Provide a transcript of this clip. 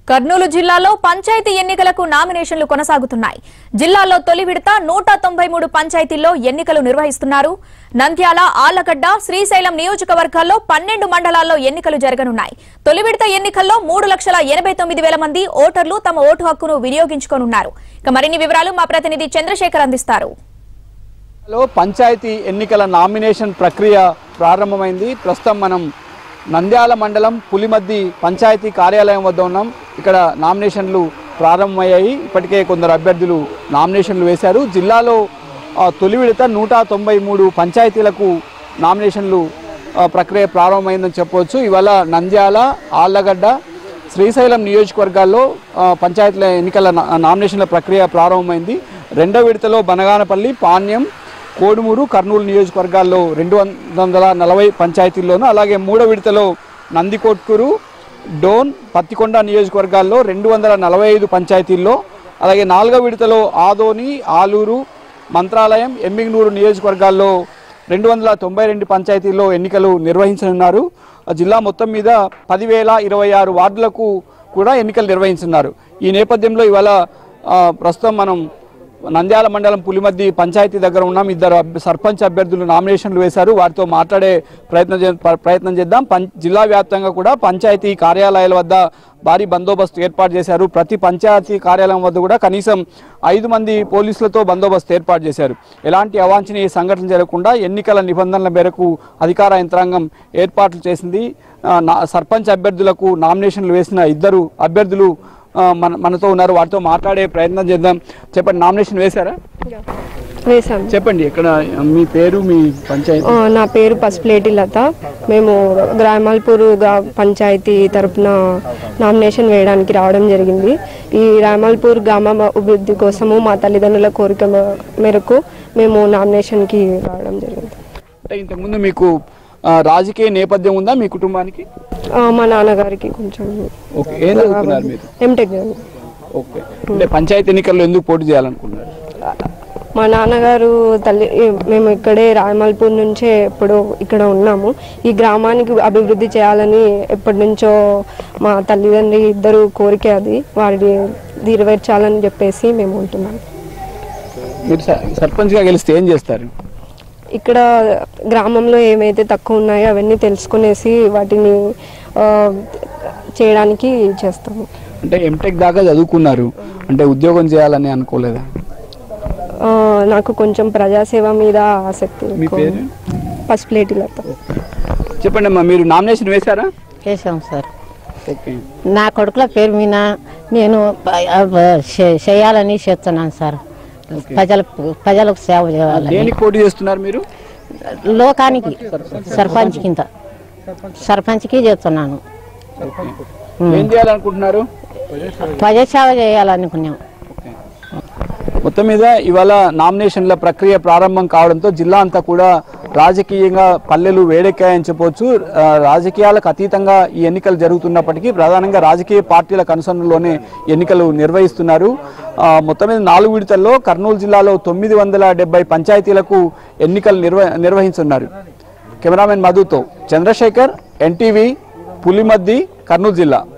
కర్నూలు జిల్లాలో పంచాయతీ ఎన్నికలకు నామినేషన్లు కొనసాగుతున్నాయి జిల్లాలో తొలి విడత నూట తొంభై మూడు పంచాయతీల్లో ఎన్నికలు నిర్వహిస్తున్నారు నంద్యాల ఆళ్లగడ్డ శ్రీశైలం నియోజకవర్గాల్లో పన్నెండు మండలాల్లో ఎన్నికలు జరగనున్నాయి తొలి విడత ఎన్నికల్లో మూడు లక్షల ఎనభై తొమ్మిది వేల మంది ఓటర్లు తమ ఓటు హక్కును వినియోగించుకోనున్నారు ఇక మరిన్ని వివరాలు మా ప్రతినిధి చంద్రశేఖర్ అందిస్తారు లో పంచాయతీ ఎన్నికల నామినేషన్ ప్రక్రియ ప్రారంభమైంది ప్రస్తుతం మనం నంద్యాల మండలం పులిమద్ది పంచాయతీ కార్యాలయం వద్ద ఉన్నాం ఇక్కడ నామినేషన్లు ప్రారంభమయ్యాయి ఇప్పటికే కొందరు అభ్యర్థులు నామినేషన్లు వేశారు జిల్లాలో ఆ, తొలి విడత నూట తొంభై మూడు పంచాయతీలకు నామినేషన్లు ఆ, ప్రక్రియ ప్రారంభమైందని చెప్పవచ్చు ఇవాళ నంద్యాల ఆళ్లగడ్డ శ్రీశైలం నియోజకవర్గాల్లో ఆ, పంచాయతీల ఎన్నికల నా- నామినేషన్ల ప్రక్రియ ప్రారంభమైంది రెండో విడతలో బనగానపల్లి పాణ్యం కోడుమూరు కర్నూలు నియోజకవర్గాల్లో రెండు వందల నలభై పంచాయతీల్లోనూ అలాగే మూడో విడతలో నందికొట్కూరు డోన్ పత్తికొండ నియోజకవర్గాల్లో రెండు వందల నలభై ఐదు పంచాయతీల్లో అలాగే నాలుగో విడతలో ఆదోని ఆలూరు మంత్రాలయం ఎమ్మిగనూరు నియోజకవర్గాల్లో రెండు వందల తొంభై రెండు పంచాయతీల్లో ఎన్నికలు నిర్వహించనున్నారు ఆ జిల్లా మొత్తం మీద పదివేల ఇరవై ఆరు వార్డులకు కూడా ఎన్నికలు నిర్వహించున్నారు ఈ నేపథ్యంలో ఇవాళ ఆ, ప్రస్తుతం మనం నంద్యాల మండలం పులిమద్ది పంచాయతీ దగ్గర ఉన్నాం ఇద్దరు అభ్య- సర్పంచ్ అభ్యర్థులు నామినేషన్లు వేశారు వారితో మాట్లాడే ప్రయత్నం చే- ప్ర- ప్రయత్నం చేద్దాం పం జిల్లా వ్యాప్తంగా కూడా పంచాయతీ కార్యాలయాల వద్ద భారీ బందోబస్తు ఏర్పాటు చేశారు ప్రతి పంచాయతీ కార్యాలయం వద్ద కూడా కనీసం ఐదు మంది పోలీసులతో బందోబస్తు ఏర్పాటు చేశారు ఎలాంటి అవాంఛనీయ సంఘటన జరగకుండా ఎన్నికల నిబంధనల మేరకు అధికార యంత్రాంగం ఏర్పాట్లు చేసింది ఆ, నా- సర్పంచ్ అభ్యర్థులకు నామినేషన్లు వేసిన ఇద్దరు అభ్యర్థులు ఆ, మన మనతో ఉన్నారు వారితో మాట్లాడే ప్రయత్నం చేద్దాం చెప్పండి నామినేషన్ వేశారా వేసాం చెప్పండి ఇక్కడ మీ పేరు మీ పంచాయతీ ఆ, నా పేరు పసుపులేటి లత మేము గ్రామాల్పూర్ గా- పంచాయతీ తరపున నామినేషన్ వేయడానికి రావడం జరిగింది ఈ రామాల్పూర్ గ్రామ అభివృద్ధి కోసము మా తల్లిదండ్రుల కోరిక మే- మేరకు మేము నామినేషన్కి రావడం జరిగింది అంటే ఇంతకుముందు మీకు ఆ, రాజకీయ నేపథ్యం ఉందా మీ కుటుంబానికి ఆ, మా నాన్నగారికి కొంచెం ఓకే ఏం చదువుకున్నారు మీరు ఎంటెక్ ఓకే అంటే పంచాయతీ ఎన్నికల్లో ఎందుకు పోటీ చేయాలనుకున్నారు మా నాన్నగారు తల్లి మేము ఇక్కడే రాయమల్పూర్ నుంచే ఎప్పుడో ఇక్కడ ఉన్నాము ఈ గ్రామానికి అభివృద్ధి చేయాలని ఎప్పటి నుంచో మా తల్లిదండ్రి ఇద్దరు కోరిక అది వారి నెరవేర్చాలని చెప్పేసి మేము ఉంటున్నాం మీరు స- సర్పంచ్గా గెలిస్తే ఏం చేస్తారు ఇక్కడ గ్రామంలో ఏమైతే తక్కువ ఉన్నాయో అవన్నీ తెలుసుకునేసి వాటిని ఆ, చేయడానికి చేస్తాము అంటే ఎంటెక్ దాకా చదువుకున్నారు అంటే ఉద్యోగం చేయాలని అనుకోలేదా ఆ, నాకు కొంచెం ప్రజాసేవ మీద ఆసక్తి మీ ఎక్కువ. పేరు? పసుపులేటి లత చెప్పండి అమ్మా మీరు నామినేషన్ వేశారా చేసాం సార్ ఓకే నా కొడుకుల పేరు మీద నేను ప- ఆ, చే- చేయాలని చెప్తున్నాను సార్ ప్రజల ప్రజలకు సేవ చేయాలని దేనికి పోటీ చేస్తున్నారు మీరు లోకానికి సర్పంచ్ కింద సర్పంచ్కి చేస్తున్నాను ఓకే ఏం చేయాలనుకుంటున్నారు ప్రజాసేవ చేయాలనుకున్నాం మొత్తం మీద ఇవాళ నామినేషన్ల ప్రక్రియ ప్రారంభం కావడంతో జిల్లా అంతా కూడా రాజకీయంగా పల్లెలు వేడెక్కాయని చెప్పొచ్చు ఆ, రాజకీయాలకు అతీతంగా ఈ ఎన్నికలు జరుగుతున్నప్పటికీ ప్రధానంగా రాజకీయ పార్టీల కనుసన్నలోనే ఎన్నికలు నిర్వహిస్తున్నారు ఆ, మొత్తం మీద నాలుగు విడతల్లో కర్నూలు జిల్లాలో తొమ్మిది వందల డెబ్బై పంచాయతీలకు ఎన్నికలు నిర్వ నిర్వహిస్తున్నారు కెమెరామెన్ మధుతో చంద్రశేఖర్ ఎన్టీవీ పులిమద్ది కర్నూలు జిల్లా